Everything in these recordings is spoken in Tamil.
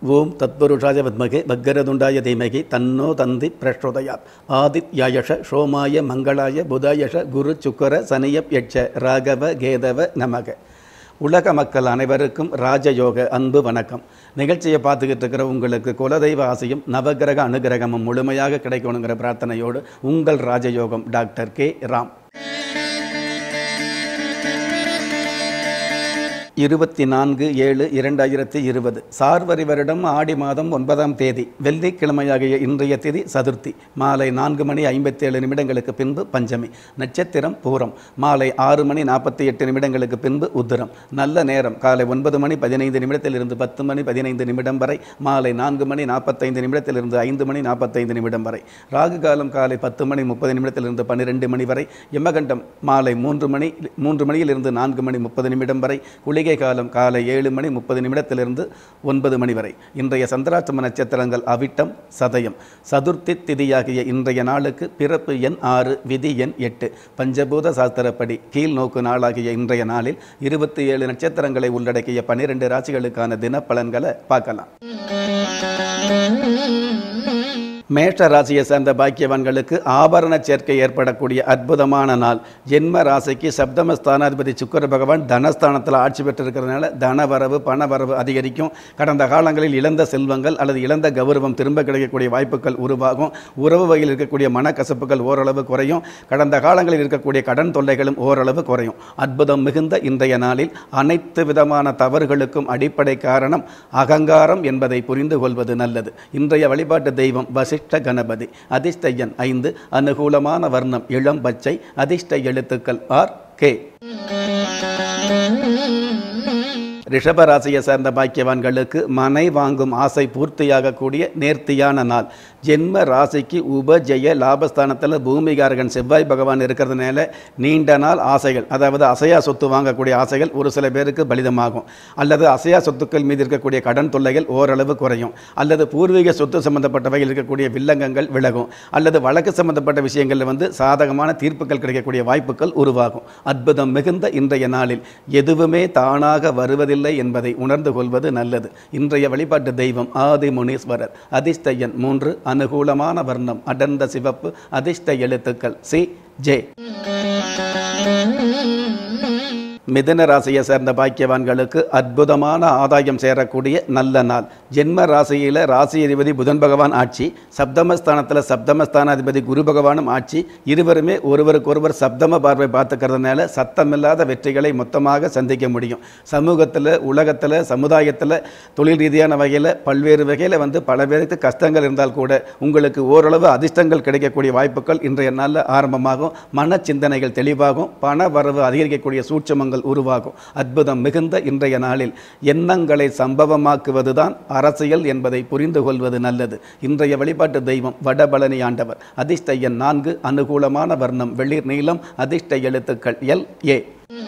ஓம் தத்புருஷாய வித்மகே பக்கரதுண்டாய தீமகி தன்னோ தந்தி பிரச்சோதயாத் ஆதித்யாயஷ சோமாய மங்களாய புதாயஷ குரு சுக்கர சனியப் யட்ச ராகவ கேதவ நமக உலக மக்கள் அனைவருக்கும் ராஜயோக அன்பு வணக்கம் நிகழ்ச்சியை பார்த்துக்கிட்டு இருக்கிற உங்களுக்கு குலதெய்வ ஆசையும் நவகிரக அனுகிரகமும் முழுமையாக கிடைக்கணுங்கிற பிரார்த்தனையோடு உங்கள் ராஜயோகம் டாக்டர் கே ராம் இருபத்தி நான்கு ஏழு இரண்டாயிரத்தி இருபது சார்வரி வருடம் ஆடி மாதம் ஒன்பதாம் தேதி வெள்ளிக்கிழமையாகிய இன்றைய திதி சதுர்த்தி மாலை நான்கு மணி ஐம்பத்தேழு நிமிடங்களுக்கு பின்பு பஞ்சமி நட்சத்திரம் பூரம் மாலை ஆறு மணி நாற்பத்தி எட்டு நிமிடங்களுக்கு பின்பு உத்திரம் நல்ல நேரம் காலை ஒன்பது மணி பதினைந்து நிமிடத்திலிருந்து பத்து மணி பதினைந்து நிமிடம் வரை மாலை நான்கு மணி நாற்பத்தைந்து நிமிடத்திலிருந்து ஐந்து மணி நாற்பத்தைந்து நிமிடம் வரை ராகு காலம் காலை பத்து மணி முப்பது நிமிடத்திலிருந்து பன்னிரெண்டு மணி வரை யமகண்டம் மாலை மூன்று மணி மூன்று மணியிலிருந்து நான்கு மணி முப்பது நிமிடம் வரை குளிகை காலம் காலை ஏழு மணி முப்பது நிமிடத்திலிருந்து ஒன்பது மணி வரை இன்றைய சந்திராஷ்டம நட்சத்திரங்கள் அவிட்டம் சதயம் சதுர்த்தி திதியாகிய இன்றைய நாளுக்கு பிறப்பு எண் ஆறு விதி எண் எட்டு பஞ்சபூத சாஸ்திரப்படி கீழ் நோக்கு நாளாகிய இன்றைய நாளில் இருபத்தி ஏழு நட்சத்திரங்களை உள்ளடக்கிய பனிரெண்டு ராசிகளுக்கான தினப்பலன்களை பார்க்கலாம் மேஷ ராசியை சேர்ந்த பாக்கியவான்களுக்கு ஆபரண சேர்க்கை ஏற்படக்கூடிய அற்புதமான நாள் ஜென்ம ராசிக்கு சப்தம ஸ்தானாதிபதி சுக்கர பகவான் தனஸ்தானத்தில் ஆட்சி பெற்றிருக்கிறதுனால தனவரவு பணவரவு அதிகரிக்கும் கடந்த காலங்களில் இழந்த செல்வங்கள் அல்லது இழந்த கௌரவம் திரும்ப கிடைக்கக்கூடிய வாய்ப்புகள் உருவாகும் உறவு வகையில் இருக்கக்கூடிய மனக்கசப்புகள் ஓரளவு குறையும் கடந்த காலங்களில் இருக்கக்கூடிய கடன் தொல்லைகளும் ஓரளவு குறையும் அற்புதம் மிகுந்த இன்றைய நாளில் அனைத்து விதமான தவறுகளுக்கும் அடிப்படை காரணம் அகங்காரம் என்பதை புரிந்து கொள்வது நல்லது இன்றைய வழிபாட்டு தெய்வம் வசிஷ்ட கணபதி அதிர்ஷ்ட எண் ஐந்து அனுகூலமான வர்ணம் இளம் பச்சை அதிர்ஷ்ட எழுத்துக்கள் ஆர் கே ரிஷப ராசியை சேர்ந்த பாக்கியவான்களுக்கு மனை வாங்கும் ஆசை பூர்த்தியாகக்கூடிய நேர்த்தியான நாள் ஜென்ம ராசிக்கு உபஜெய லாபஸ்தானத்தில் பூமிகாரகன் செவ்வாய் பகவான் இருக்கிறதுனால நீண்ட நாள் ஆசைகள் அதாவது அசையா சொத்து வாங்கக்கூடிய ஆசைகள் ஒரு சில பேருக்கு பலிதமாகும் அல்லது அசையா சொத்துக்கள் மீது இருக்கக்கூடிய கடன் தொல்லைகள் ஓரளவு குறையும் அல்லது பூர்வீக சொத்து சம்பந்தப்பட்டவைகள் இருக்கக்கூடிய வில்லங்கங்கள் விலகும் அல்லது வழக்கு சம்பந்தப்பட்ட விஷயங்களில் வந்து சாதகமான தீர்ப்புகள் கிடைக்கக்கூடிய வாய்ப்புகள் உருவாகும் அற்புதம் மிகுந்த இன்றைய நாளில் எதுவுமே தானாக வருவதில்லை என்பதை உணர்ந்து கொள்வது நல்லது இன்றைய வழிபாட்டு தெய்வம் ஆதி முனீஸ்வரர் அதிர்ஷ்ட எண் மூன்று அனுகூலமான வர்ணம் அடர்ந்த சிவப்பு அதிர்ஷ்ட எழுத்துக்கள் சி ஜே மிதன ராசியை சேர்ந்த பாக்கியவான்களுக்கு அற்புதமான ஆதாயம் சேரக்கூடிய நல்ல நாள் ஜென்ம ராசியில் ராசி அதிபதி புதன் பகவான் ஆட்சி சப்தமஸ்தானத்தில் சப்தமஸ்தானாதிபதி குரு பகவானும் ஆட்சி இருவருமே ஒருவருக்கொருவர் சப்தம பார்வை பார்த்துக்கிறதுனால சத்தமில்லாத வெற்றிகளை மொத்தமாக சந்திக்க முடியும் சமூகத்தில் உலகத்தில் சமுதாயத்தில் தொழில் ரீதியான வகையில் பல்வேறு வகையில் வந்து பல பேருக்கு கஷ்டங்கள் இருந்தால் கூட உங்களுக்கு ஓரளவு அதிர்ஷ்டங்கள் கிடைக்கக்கூடிய வாய்ப்புகள் இன்றைய நாளில் ஆரம்பமாகும் மன சிந்தனைகள் தெளிவாகும் பண வரவு அதிகரிக்கக்கூடிய சூட்சமங்கள் உருவாகும் அற்புதம் மிகுந்த இன்றைய நாளில் எண்ணங்களை சம்பவமாக்குவதுதான் அரசியல் என்பதை புரிந்து கொள்வது நல்லது இன்றைய வழிபாட்டு தெய்வம் வடபழனி ஆண்டவர் அதிர்ஷ்ட எண் நான்கு அனுகூலமான வர்ணம் வெளிர் நீளம் அதிர்ஷ்ட எழுத்துக்கள் எல் ஏ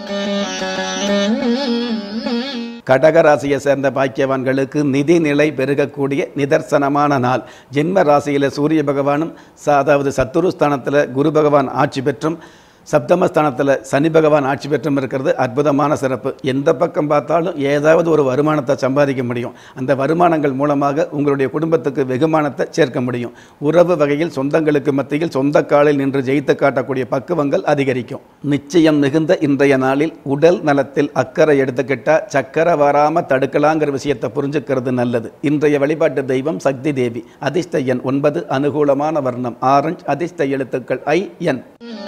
கடகராசியை சேர்ந்த பாக்கியவான்களுக்கு நிதி நிலை பெருகக்கூடிய நிதர்சனமான நாள் ஜென்ம ராசியில் சூரிய பகவானும் ச- அதாவது சத்துருஸ்தானத்தில் குரு பகவான் ஆட்சி பெற்றும் சப்தமஸ்தானத்தில் சனி பகவான் ஆட்சி பெற்றும் இருக்கிறது அற்புதமான சிறப்பு எந்த பக்கம் பார்த்தாலும் ஏதாவது ஒரு வருமானத்தை சம்பாதிக்க முடியும் அந்த வருமானங்கள் மூலமாக உங்களுடைய குடும்பத்துக்கு வெகுமானத்தை சேர்க்க முடியும் உறவு வகையில் சொந்தங்களுக்கு மத்தியில் சொந்த காலில் நின்று ஜெயித்து காட்டக்கூடிய பக்குவங்கள் அதிகரிக்கும் நிச்சயம் மிகுந்த இன்றைய நாளில் உடல் நலத்தில் அக்கறை எடுத்துக்கிட்டா சக்கரை வராம தடுக்கலாங்கிற விஷயத்தை புரிஞ்சுக்கிறது நல்லது இன்றைய வழிபாட்டு தெய்வம் சக்தி தேவி அதிர்ஷ்ட எண் ஒன்பது அனுகூலமான வர்ணம் ஆரஞ்சு அதிர்ஷ்ட எழுத்துக்கள் ஐ என்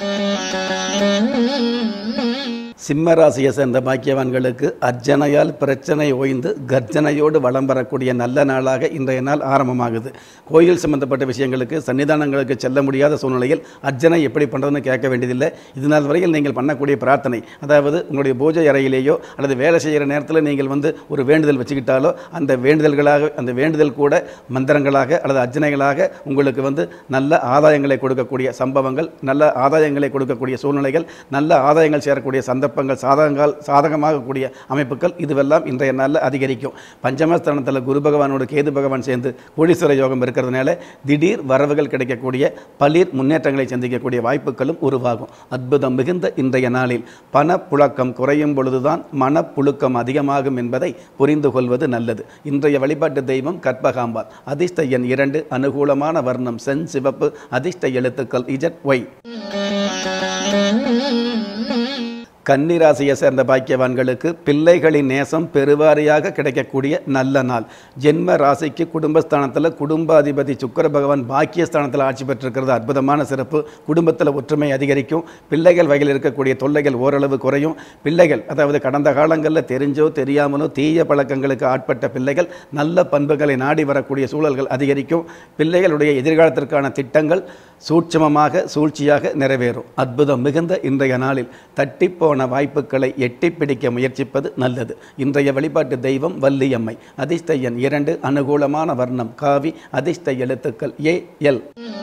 சிம்ம ராசியை சேர்ந்த பாக்கியவான்களுக்கு அர்ச்சனையால் பிரச்சனை ஓய்ந்து கர்ஜனையோடு வலம் வரக்கூடிய நல்ல நாளாக இன்றைய நாள் ஆரம்பமாகுது கோயில் சம்பந்தப்பட்ட விஷயங்களுக்கு சன்னிதானங்களுக்கு செல்ல முடியாத சூழ்நிலையில் அர்ச்சனை எப்படி பண்ணுறதுன்னு கேட்க வேண்டியதில்லை இது நாள் வரையில் நீங்கள் பண்ணக்கூடிய பிரார்த்தனை அதாவது உங்களுடைய பூஜை அறையிலேயோ அல்லது வேலை செய்கிற நேரத்தில் நீங்கள் வந்து ஒரு வேண்டுதல் வச்சுக்கிட்டாலோ அந்த வேண்டுதல்களாக அந்த வேண்டுதல் கூட மந்திரங்களாக அல்லது அர்ச்சனைகளாக உங்களுக்கு வந்து நல்ல ஆதாயங்களை கொடுக்கக்கூடிய சம்பவங்கள் நல்ல ஆதாயங்களை கொடுக்கக்கூடிய சூழ்நிலைகள் நல்ல ஆதாயங்கள் சேரக்கூடிய சந்தர்ப்ப சந்தர்ப்பங்கள் சாதகங்கள் சாதகமாகக்கூடிய அமைப்புகள் இதுவெல்லாம் இன்றைய நாளில் அதிகரிக்கும் பஞ்சமஸ்தானத்தில் குரு பகவானோடு கேது பகவான் சேர்ந்து கோடீஸ்வர யோகம் இருக்கிறதுனால திடீர் வரவுகள் கிடைக்கக்கூடிய பளிர் முன்னேற்றங்களை சந்திக்கக்கூடிய வாய்ப்புகளும் உருவாகும் அற்புதம் மிகுந்த இன்றைய நாளில் பணப்புழக்கம் குறையும் பொழுதுதான் மனப்புழுக்கம் அதிகமாகும் என்பதை புரிந்து கொள்வது நல்லது இன்றைய வழிபாட்டு தெய்வம் கற்பகாம்பாள் அதிர்ஷ்ட எண் இரண்டு அனுகூலமான வர்ணம் சென் சிவப்பு அதிர்ஷ்ட எழுத்துக்கள் இஜட் ஒய் கன்னிராசியை சேர்ந்த பாக்கியவான்களுக்கு பிள்ளைகளின் நேசம் பெருவாரியாக கிடைக்கக்கூடிய நல்ல நாள் ஜென்ம ராசிக்கு குடும்பஸ்தானத்தில் குடும்பாதிபதி சுக்கர பகவான் பாக்கியஸ்தானத்தில் ஆட்சி பெற்றிருக்கிறது அற்புதமான சிறப்பு குடும்பத்தில் ஒற்றுமை அதிகரிக்கும் பிள்ளைகள் வகையில் இருக்கக்கூடிய தொல்லைகள் ஓரளவு குறையும் பிள்ளைகள் அதாவது கடந்த காலங்களில் தெரிஞ்சோ தெரியாமலோ தீய பழக்கங்களுக்கு ஆட்பட்ட பிள்ளைகள் நல்ல பண்புகளை நாடி வரக்கூடிய சூழல்கள் அதிகரிக்கும் பிள்ளைகளுடைய எதிர்காலத்திற்கான திட்டங்கள் சூட்சமமாக சூழ்ச்சியாக நிறைவேறும் அற்புதம் மிகுந்த இன்றைய நாளில் தட்டிப்போன வாய்ப்புகளை எட்டிப் பிடிக்க முயற்சிப்பது நல்லது இன்றைய வழிபாட்டு தெய்வம் வள்ளியம்மை அதிர்ஷ்ட எண் இரண்டு அனுகூலமான வர்ணம் காவி அதிர்ஷ்ட எழுத்துக்கள் ஏ எல்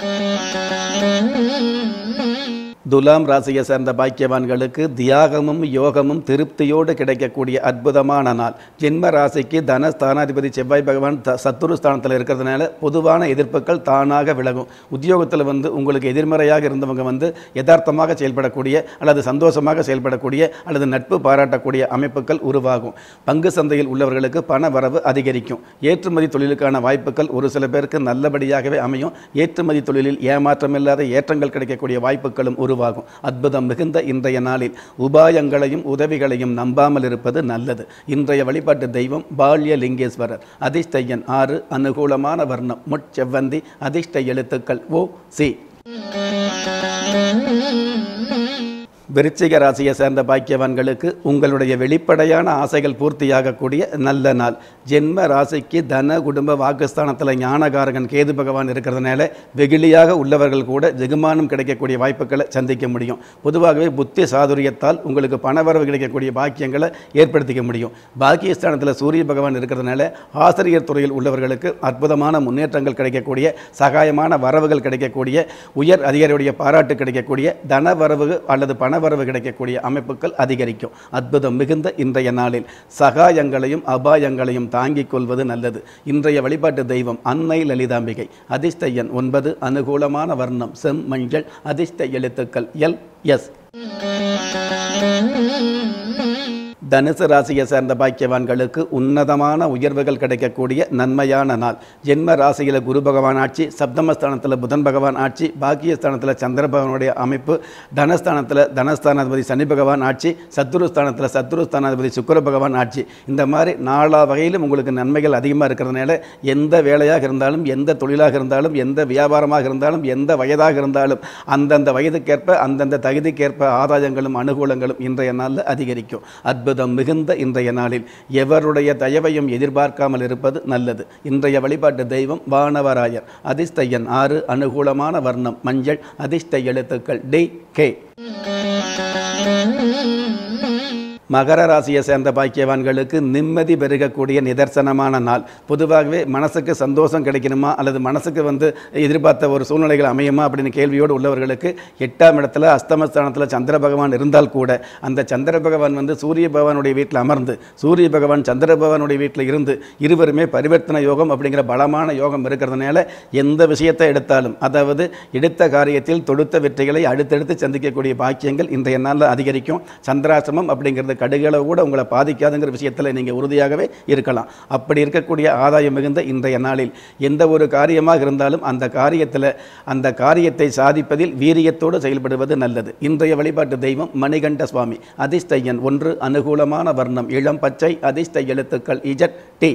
துலாம் ராசியை சேர்ந்த பாக்கியவான்களுக்கு தியாகமும் யோகமும் திருப்தியோடு கிடைக்கக்கூடிய அற்புதமான நாள் ஜென்ம ராசிக்கு தன ஸ்தானாதிபதி செவ்வாய் பகவான் த சத்துரு ஸ்தானத்தில் இருக்கிறதுனால பொதுவான எதிர்ப்புகள் தானாக விலகும் உத்தியோகத்தில் வந்து உங்களுக்கு எதிர்மறையாக இருந்தவங்க வந்து யதார்த்தமாக செயல்படக்கூடிய அல்லது சந்தோஷமாக செயல்படக்கூடிய அல்லது நட்பு பாராட்டக்கூடிய அமைப்புகள் உருவாகும் பங்கு சந்தையில் உள்ளவர்களுக்கு பண வரவு அதிகரிக்கும் ஏற்றுமதி தொழிலுக்கான வாய்ப்புகள் ஒரு சில பேருக்கு நல்லபடியாகவே அமையும் ஏற்றுமதி தொழிலில் ஏமாற்றமில்லாத ஏற்றங்கள் கிடைக்கக்கூடிய வாய்ப்புகளும் உருவாகும் அற்புதம் மிகுந்த இன்றைய நாளில் உபாயங்களையும் உதவிகளையும் நம்பாமல் இருப்பது நல்லது இன்றைய வழிபாட்டு தெய்வம் பால்ய லிங்கேஸ்வரர் அதிர்ஷ்ட எண் ஆறு அனுகூலமான வர்ணம் முட்செவ்வந்தி அதிர்ஷ்ட எழுத்துக்கள் ஓ சி விருச்சிக ராசியை சேர்ந்த பாக்கியவான்களுக்கு உங்களுடைய வெளிப்படையான ஆசைகள் பூர்த்தியாகக்கூடிய நல்ல நாள் ஜென்ம ராசிக்கு தன குடும்ப வாக்குஸ்தானத்தில் ஞானகாரகன் கேது பகவான் இருக்கிறதுனால வெகுளியாக உள்ளவர்கள் கூட ஜெகுமானம் கிடைக்கக்கூடிய வாய்ப்புகளை சந்திக்க முடியும் பொதுவாகவே புத்தி சாதுரியத்தால் உங்களுக்கு பணவரவு கிடைக்கக்கூடிய பாக்கியங்களை ஏற்படுத்திக்க முடியும் பாக்கியஸ்தானத்தில் சூரிய பகவான் இருக்கிறதுனால ஆசிரியர் துறையில் உள்ளவர்களுக்கு அற்புதமான முன்னேற்றங்கள் கிடைக்கக்கூடிய சகாயமான வரவுகள் கிடைக்கக்கூடிய உயர் அதிகாரியுடைய பாராட்டு கிடைக்கக்கூடிய தன வரவு அல்லது பணவரவு கிடைக்கக்கூடிய அமைப்புகள் அதிகரிக்கும் அற்புதம் மிகுந்த இன்றைய நாளில் சகாயங்களையும் அபாயங்களையும் தாங்கிக் கொள்வது நல்லது இன்றைய வழிபாட்டு தெய்வம் அன்னை லலிதாம்பிகை அதிர்ஷ்ட எண் ஒன்பது அனுகூலமான வர்ணம் செம் மஞ்சள் அதிர்ஷ்ட எழுத்துக்கள் எல் எஸ் தனுசு ராசியை சேர்ந்த பாக்கியவான்களுக்கு உன்னதமான உயர்வுகள் கிடைக்கக்கூடிய நன்மையான நாள் ஜென்ம ராசியில் குரு பகவான் ஆட்சி சப்தமஸ்தானத்தில் புதன் பகவான் ஆட்சி பாக்கியஸ்தானத்தில் சந்திர பகவானுடைய அமைப்பு தனஸ்தானத்தில் தனஸ்தானாதிபதி சனி பகவான் ஆட்சி சத்துருஸ்தானத்தில் சத்துருஸ்தானாதிபதி சுக்கிர பகவான் ஆட்சி இந்த மாதிரி நாலா வகையிலும் உங்களுக்கு நன்மைகள் அதிகமாக இருக்கிறதுனால எந்த வேலையாக இருந்தாலும் எந்த தொழிலாக இருந்தாலும் எந்த வியாபாரமாக இருந்தாலும் எந்த வயதாக இருந்தாலும் அந்தந்த வயதுக்கேற்ப அந்தந்த தகுதிக்கேற்ப ஆதாயங்களும் அனுகூலங்களும் இன்றைய நாளில் அதிகரிக்கும் அற்புதம் மிகுந்த இன்றைய நாளில் எவருடைய தயவையும் எதிர்பார்க்காமல் இருப்பது நல்லது இன்றைய வழிபாட்டு தெய்வம் வானவராயர் அதிர்ஷ்ட எண் ஆறு அனுகூலமான வர்ணம் மஞ்சள் அதிர்ஷ்ட எழுத்துக்கள் டி கே மகர ராசியை சேர்ந்த பாக்கியவான்களுக்கு நிம்மதி பெருகக்கூடிய நிதர்சனமான நாள் பொதுவாகவே மனசுக்கு சந்தோஷம் கிடைக்கணுமா அல்லது மனசுக்கு வந்து எதிர்பார்த்த ஒரு சூழ்நிலைகள் அமையுமா அப்படின்னு கேள்வியோடு உள்ளவர்களுக்கு எட்டாம் இடத்துல அஸ்தமஸ்தானத்தில் சந்திர பகவான் இருந்தால் கூட அந்த சந்திர பகவான் வந்து சூரிய பகவானுடைய வீட்டில் அமர்ந்து சூரிய பகவான் சந்திர பகவானுடைய வீட்டில் இருந்து இருவருமே பரிவர்த்தன யோகம் அப்படிங்கிற பலமான யோகம் இருக்கிறதுனால எந்த விஷயத்தை எடுத்தாலும் அதாவது எடுத்த காரியத்தில் தொடுத்த வெற்றிகளை அடுத்தடுத்து சந்திக்கக்கூடிய பாக்கியங்கள் இன்றைய நாளில் அதிகரிக்கும் சந்திராசிரமம் அப்படிங்கிறது கடுகளை கூட உங்களை பாதிக்காதுங்கிற விஷயத்தில் நீங்கள் உறுதியாகவே இருக்கலாம் அப்படி இருக்கக்கூடிய ஆதாயம் மிகுந்த இன்றைய நாளில் எந்த ஒரு காரியமாக இருந்தாலும் அந்த காரியத்தில் அந்த காரியத்தை சாதிப்பதில் வீரியத்தோடு செயல்படுவது நல்லது இன்றைய வழிபாட்டு தெய்வம் மணிகண்ட சுவாமி அதிர்ஷ்ட எண் ஒன்று அனுகூலமான வர்ணம் இளம் பச்சை அதிர்ஷ்ட எழுத்துக்கள் இஜட் டி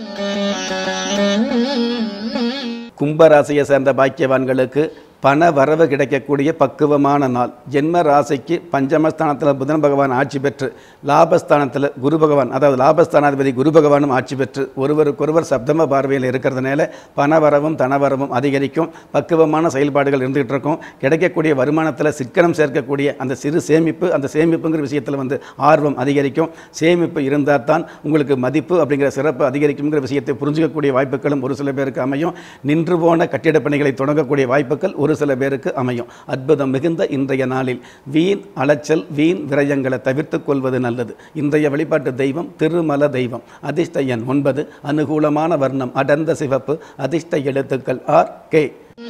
கும்பராசியை சேர்ந்த பாக்கியவான்களுக்கு பண வரவு கிடைக்கக்கூடிய பக்குவமான நாள் ஜென்ம ராசிக்கு பஞ்சமஸ்தானத்தில் புதன் பகவான் ஆட்சி பெற்று லாபஸ்தானத்தில் குரு பகவான் அதாவது லாபஸ்தானாதிபதி குரு பகவானும் ஆட்சி பெற்று ஒருவருக்கொருவர் சப்தம பார்வையில் இருக்கிறதுனால பண வரவும் தனவரவும் அதிகரிக்கும் பக்குவமான செயல்பாடுகள் இருந்துகிட்டு இருக்கும் கிடைக்கக்கூடிய வருமானத்தில் சிக்கனம் சேர்க்கக்கூடிய அந்த சிறு சேமிப்பு அந்த சேமிப்புங்கிற விஷயத்தில் வந்து ஆர்வம் அதிகரிக்கும் சேமிப்பு இருந்தால் தான் உங்களுக்கு மதிப்பு அப்படிங்கிற சிறப்பு அதிகரிக்குங்கிற விஷயத்தை புரிஞ்சுக்கக்கூடிய வாய்ப்புகளும் ஒரு சில பேருக்கு அமையும் நின்று போன கட்டிடப் பணிகளை தொடங்கக்கூடிய வாய்ப்புகள் ஒரு ஒரு சில பேருக்கு அமையும் அற்புதம் மிகுந்த இன்றைய நாளில் வீண் அலைச்சல் வீண் விரயங்களை தவிர்த்து கொள்வது நல்லது இன்றைய வழிபாட்டு தெய்வம் திருமல தெய்வம் அதிர்ஷ்ட எண் ஒன்பது அனுகூலமான வர்ணம் அடர்ந்த சிவப்பு அதிர்ஷ்ட எழுத்துக்கள் ஆர் கே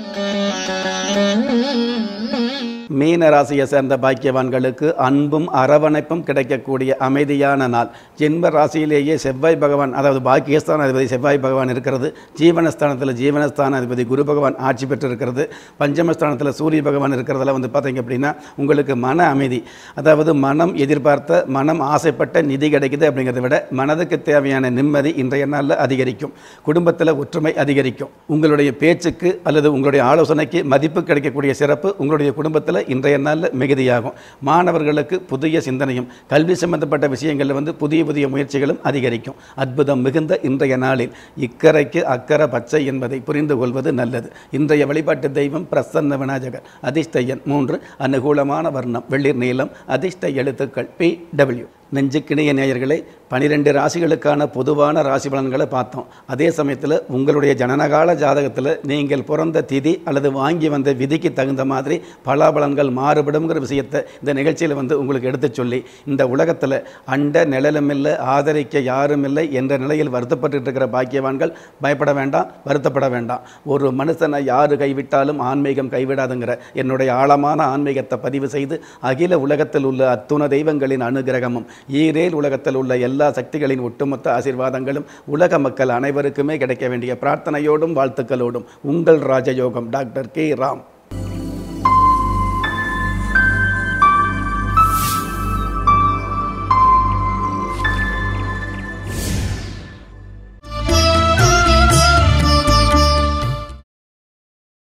மீன ராசியை சேர்ந்த பாக்கியவான்களுக்கு அன்பும் அரவணைப்பும் கிடைக்கக்கூடிய அமைதியான நாள் ஜென்ம ராசியிலேயே செவ்வாய் பகவான் அதாவது பாக்கியஸ்தான அதிபதி செவ்வாய் பகவான் இருக்கிறது ஜீவனஸ்தானத்தில் ஜீவனஸ்தான அதிபதி குரு பகவான் ஆட்சி பெற்றிருக்கிறது பஞ்சமஸ்தானத்தில் சூரிய பகவான் இருக்கிறதுல வந்து பார்த்தீங்க அப்படின்னா உங்களுக்கு மன அமைதி அதாவது மனம் எதிர்பார்த்த மனம் ஆசைப்பட்ட நிதி கிடைக்குது அப்படிங்கிறத விட மனதுக்கு தேவையான நிம்மதி இன்றைய நாளில் அதிகரிக்கும் குடும்பத்தில் ஒற்றுமை அதிகரிக்கும் உங்களுடைய பேச்சுக்கு அல்லது உங்களுடைய ஆலோசனைக்கு மதிப்பு கிடைக்கக்கூடிய சிறப்பு உங்களுடைய குடும்பத்தில் இன்றைய நாளில் மிகுதியாகும் மாணவர்களுக்கு புதிய சிந்தனையும் கல்வி சம்பந்தப்பட்ட விஷயங்களில் வந்து புதிய புதிய முயற்சிகளும் அதிகரிக்கும் அற்புதம் மிகுந்த இன்றைய நாளில் இக்கரைக்கு அக்கறை பச்சை என்பதை புரிந்து கொள்வது நல்லது இன்றைய வழிபாட்டு தெய்வம் பிரசன்ன விநாயகர் அதிர்ஷ்ட எண் மூன்று அனுகூலமான வர்ணம் வெள்ளிர் நீளம் அதிர்ஷ்ட எழுத்துக்கள் பி டபிள்யூ நெஞ்சுக்கிணைய நேயர்களே பனிரெண்டு ராசிகளுக்கான பொதுவான ராசி பலன்களை பார்த்தோம் அதே சமயத்தில் உங்களுடைய ஜனனகால ஜாதகத்தில் நீங்கள் பிறந்த திதி அல்லது வாங்கி வந்த விதிக்கு தகுந்த மாதிரி பலாபலன்கள் மாறுபடுங்கிற விஷயத்தை இந்த நிகழ்ச்சியில் வந்து உங்களுக்கு எடுத்து சொல்லி இந்த உலகத்தில் அண்ட நிழலும் இல்லை ஆதரிக்க யாரும் இல்லை என்ற நிலையில் வருத்தப்பட்டு இருக்கிற பாக்கியவான்கள் பயப்பட வேண்டாம் வருத்தப்பட வேண்டாம் ஒரு மனுஷனை யாரு கைவிட்டாலும் ஆன்மீகம் கைவிடாதுங்கிற என்னுடைய ஆழமான ஆன்மீகத்தை பதிவு செய்து அகில உலகத்தில் உள்ள அத்துண தெய்வங்களின் அனுகிரகமும் ஈரேல் உலகத்தில் உள்ள எல்லா சக்திகளின் ஒட்டுமொத்த ஆசீர்வாதங்களும் உலக மக்கள் அனைவருக்குமே கிடைக்க வேண்டிய பிரார்த்தனையோடும் வாழ்த்துக்களோடும் உங்கள் ராஜயோகம் டாக்டர் கே ராம்